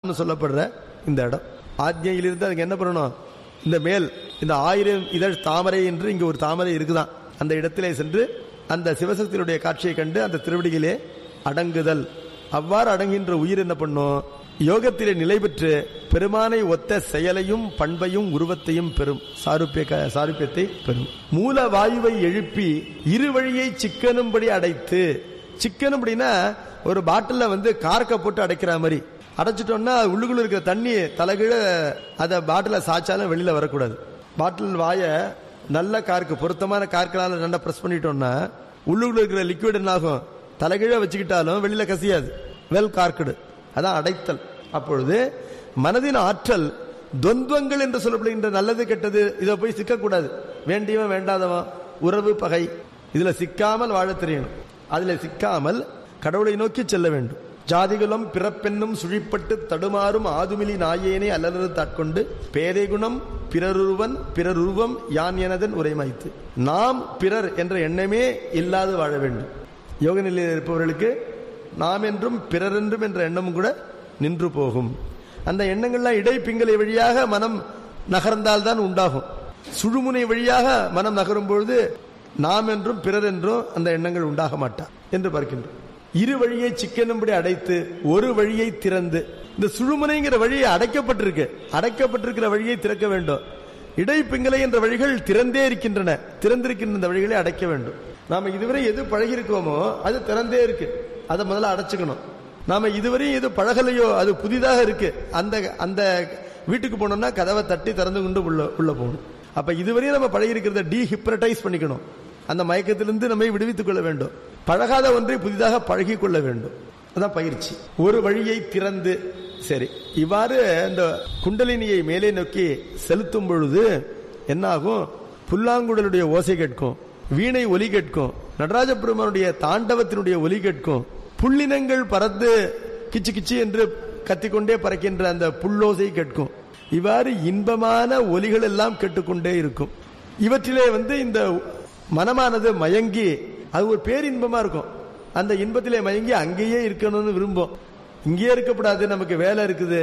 சொல்லப்படுற இந்த இடம் ஆக்ஞையிலிருந்து அதுக்கு என்ன பண்ணணும் இந்த மேல் இந்த ஆயிரம் இதழ் தாமரை என்று இங்க ஒரு தாமரை இருக்குதான் அந்த இடத்திலே சென்று அந்த சிவசக்தியுடைய காட்சியை கண்டு அந்த திருவடியிலே அடங்குதல் அவ்வாறு அடங்குகின்ற உயிர் என்ன பண்ணும் யோகத்திலே நிலை பெற்று பெருமானை ஒத்த செயலையும் பண்பையும் உருவத்தையும் பெறும் சாருப்பிய க- சாருப்பியத்தை பெறும் மூல வாயுவை எழுப்பி இரு வழியை சிக்கனும்படி அடைத்து சிக்கனும்படினா ஒரு பாட்டில்ல வந்து கார்க்க போட்டு அடைக்கிற மாதிரி அடைச்சிட்டோம்னா உள்ளுக்குள்ள இருக்கிற தண்ணி தலைகீழ அதை பாட்டில சாய்ச்சாலும் வெளியில வரக்கூடாது பாட்டில் வாய நல்ல கார்க்கு பொருத்தமான கார்களால நல்லா பிரஸ் பண்ணிட்டோம்னா உள்ளுக்குள்ள இருக்கிற லிக்விட் என்ன ஆகும் தலைகீழ வச்சுக்கிட்டாலும் வெளியில கசியாது வெல் கார்க்குடு அதான் அடைத்தல் அப்பொழுது மனதின் ஆற்றல் துவந்துவங்கள் என்று சொல்லப்படுகின்ற நல்லது கெட்டது இதை போய் சிக்கக்கூடாது வேண்டியவன் வேண்டாதவன் உறவு பகை இதுல சிக்காமல் வாழத் தெரியணும் அதுல சிக்காமல் கடவுளை நோக்கி செல்ல வேண்டும் ஜாதிகுலம் பிறப்பென்னும் சுழிப்பட்டு தடுமாறும் ஆதுமிலி நாயேனே அல்லது தாட்கொண்டு பேதை குணம் பிறருருவன் பிறருருவம் யான் எனதன் உரைமாய்த்து நாம் பிறர் என்ற எண்ணமே இல்லாது வாழ வேண்டும் யோக நிலையில் இருப்பவர்களுக்கு நாம் என்றும் பிறர் என்றும் என்ற எண்ணமும் கூட நின்று போகும் அந்த எண்ணங்கள்லாம் இடைப்பிங்களை வழியாக மனம் நகர்ந்தால்தான் உண்டாகும் சுழுமுனை வழியாக மனம் நகரும் பொழுது நாம் என்றும் பிறர் என்றும் அந்த எண்ணங்கள் உண்டாக மாட்டா என்று பார்க்கின்றோம் இரு வழியை சிக்கனும்படி அடைத்து ஒரு வழியை திறந்து இந்த சுழுமுனைங்கிற வழியை அடைக்கப்பட்டிருக்கு அடைக்கப்பட்டிருக்கிற வழியை திறக்க வேண்டும் இடைப்பிங்களை என்ற வழிகள் திறந்தே இருக்கின்றன திறந்திருக்கின்ற இந்த வழிகளை அடைக்க வேண்டும் நாம இதுவரை எது பழகி இருக்கோமோ அது திறந்தே இருக்கு அதை முதல்ல அடைச்சுக்கணும் நாம இதுவரை எது பழகலையோ அது புதிதாக இருக்கு அந்த அந்த வீட்டுக்கு போனோம்னா கதவை தட்டி திறந்து கொண்டு உள்ள உள்ள போகணும் அப்ப இதுவரையும் நம்ம பழகி இருக்கிறத டீஹிப்ரடைஸ் பண்ணிக்கணும் அந்த மயக்கத்திலிருந்து நம்மை விடுவித்துக் கொள்ள வேண்டும் பழகாத ஒன்றை புதிதாக பழகி கொள்ள வேண்டும் அதான் பயிற்சி ஒரு வழியை திறந்து சரி இவ்வாறு இந்த குண்டலினியை மேலே நோக்கி செலுத்தும் பொழுது என்னாகும் புல்லாங்குழலுடைய ஓசை கேட்கும் வீணை ஒலி கேட்கும் நடராஜ பெருமானுடைய தாண்டவத்தினுடைய ஒலி கேட்கும் புள்ளினங்கள் பறந்து கிச்சு கிச்சு என்று கத்திக்கொண்டே பறக்கின்ற அந்த புல்லோசை கேட்கும் இவ்வாறு இன்பமான ஒலிகள் எல்லாம் கேட்டுக்கொண்டே இருக்கும் இவற்றிலே வந்து இந்த மனமானது மயங்கி அது ஒரு பேரின்பமா இருக்கும் அந்த இன்பத்திலே மயங்கி அங்கேயே இருக்கணும்னு விரும்பும் இங்கேயே இருக்கப்படாது நமக்கு வேலை இருக்குது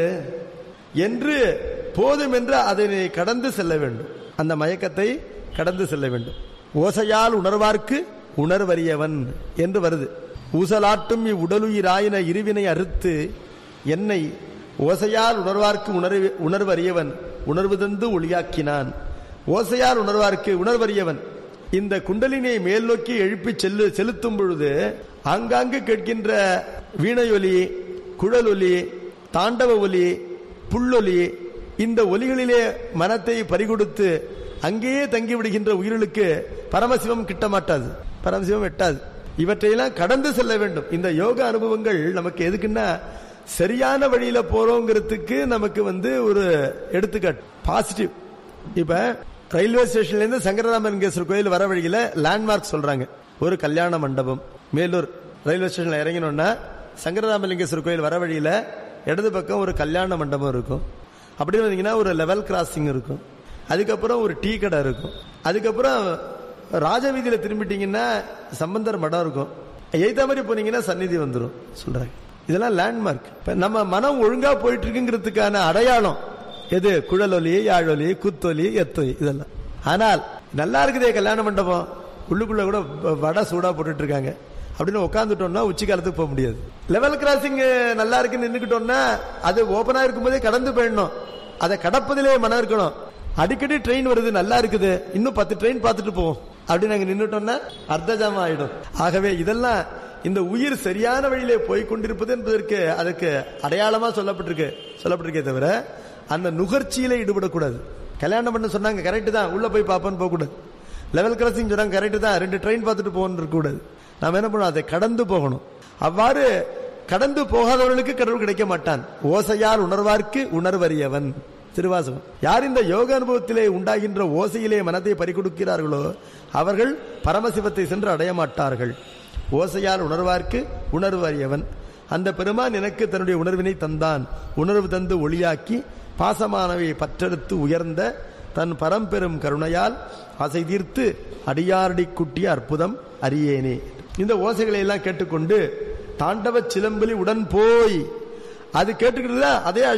என்று போதும் என்று அதனை கடந்து செல்ல வேண்டும் அந்த மயக்கத்தை கடந்து செல்ல வேண்டும் ஓசையால் உணர்வார்க்கு உணர்வறியவன் என்று வருது ஊசலாட்டும் இவ்வுடலுயிராயின இருவினை அறுத்து என்னை ஓசையால் உணர்வார்க்கு உணர்வு உணர்வறியவன் உணர்வு தந்து ஒளியாக்கினான் ஓசையால் உணர்வார்க்கு உணர்வறியவன் இந்த குண்டலினியை மேல் நோக்கி எழுப்பி செல்லு செலுத்தும் பொழுது ஆங்காங்கு கேட்கின்ற வீணையொலி குழலொலி தாண்டவ ஒலி புல்லொலி இந்த ஒலிகளிலே மனத்தை பறிகொடுத்து அங்கேயே தங்கி விடுகின்ற உயிர்களுக்கு பரமசிவம் கிட்ட மாட்டாது பரமசிவம் எட்டாது இவற்றையெல்லாம் கடந்து செல்ல வேண்டும் இந்த யோக அனுபவங்கள் நமக்கு எதுக்குன்னா சரியான வழியில போறோங்கிறதுக்கு நமக்கு வந்து ஒரு எடுத்துக்காட்டு பாசிட்டிவ் இப்ப ரயில்வே ஸ்டேஷன்ல இருந்து சங்கரராமலிங்கேஸ்வரர் கோயில் வர வழியில லேண்ட்மார்க் சொல்றாங்க ஒரு கல்யாண மண்டபம் மேலூர் ரயில்வே ஸ்டேஷன்ல இறங்கினோம்னா சங்கரராமலிங்கேஸ்வரர் கோயில் வர வழியில இடது பக்கம் ஒரு கல்யாண மண்டபம் இருக்கும் அப்படி வந்தீங்கன்னா ஒரு லெவல் கிராசிங் இருக்கும் அதுக்கப்புறம் ஒரு டீ கடை இருக்கும் அதுக்கப்புறம் ராஜவீதியில திரும்பிட்டீங்கன்னா சம்பந்தர் மடம் இருக்கும் எய்த மாதிரி போனீங்கன்னா சந்நிதி வந்துடும் சொல்றாங்க இதெல்லாம் லேண்ட்மார்க் இப்ப நம்ம மனம் ஒழுங்கா போயிட்டு இருக்குங்கிறதுக்கான அடையாளம் எது குழலொலி யாழொலி குத்தொலி எத்தொலி இதெல்லாம் ஆனால் நல்லா இருக்குதே கல்யாண மண்டபம் உள்ளுக்குள்ள கூட வ- வடை சூடா போட்டுட்டு இருக்காங்க அப்படின்னு உட்காந்துட்டோம்னா உச்சி காலத்துக்கு போக முடியாது லெவல் கிராசிங் நல்லா இருக்குன்னு நின்னுக்கிட்டோம்னா அது ஓபனா இருக்கும்போதே கடந்து போயிடணும் அதை கடப்பதிலே மனம் இருக்கணும் அடிக்கடி ட்ரெயின் வருது நல்லா இருக்குது இன்னும் பத்து ட்ரெயின் பார்த்துட்டு போவோம் அப்படின்னு நாங்க நின்னுட்டோம்னா அர்த்தஜாமம் ஆயிடும் ஆகவே இதெல்லாம் இந்த உயிர் சரியான வழியிலே போய் கொண்டிருப்பது என்பதற்கு அதுக்கு அடையாளமா சொல்லப்பட்டிருக்கு சொல்லப்பட்டிருக்கே தவிர அந்த நுகர்ச்சியில ஈடுபடக்கூடாது கல்யாணம் பண்ண சொன்னாங்க கரெக்ட் தான் உள்ள போய் பார்ப்போன்னு போகக்கூடாது லெவல் கிராசிங் சொன்னாங்க கரெக்ட் தான் ரெண்டு ட்ரெயின் பார்த்துட்டு போகணும் இருக்கக்கூடாது நாம என்ன பண்ணணும் அதை கடந்து போகணும் அவ்வாறு கடந்து போகாதவர்களுக்கு கடவுள் கிடைக்க மாட்டான் ஓசையால் உணர்வார்க்கு உணர்வறியவன் திருவாசகம் யார் இந்த யோக அனுபவத்திலே உண்டாகின்ற ஓசையிலே மனத்தை பறிகொடுக்கிறார்களோ அவர்கள் பரமசிவத்தை சென்று அடைய மாட்டார்கள் ஓசையால் உணர்வார்க்கு உணர்வு அறியவன் அந்த பெருமான் எனக்கு தன்னுடைய உணர்வினை தந்தான் உணர்வு தந்து ஒளியாக்கி பாசமானவை பற்றெடுத்து உயர்ந்த தன் பரம்பெரும் கருணையால் ஆசை தீர்த்து அடியாரடி குட்டிய அற்புதம் அறியேனே இந்த ஓசைகளை எல்லாம் கேட்டுக்கொண்டு தாண்டவ சிலம்பலி உடன் போய் அது கேட்டுக்கிறதா அதே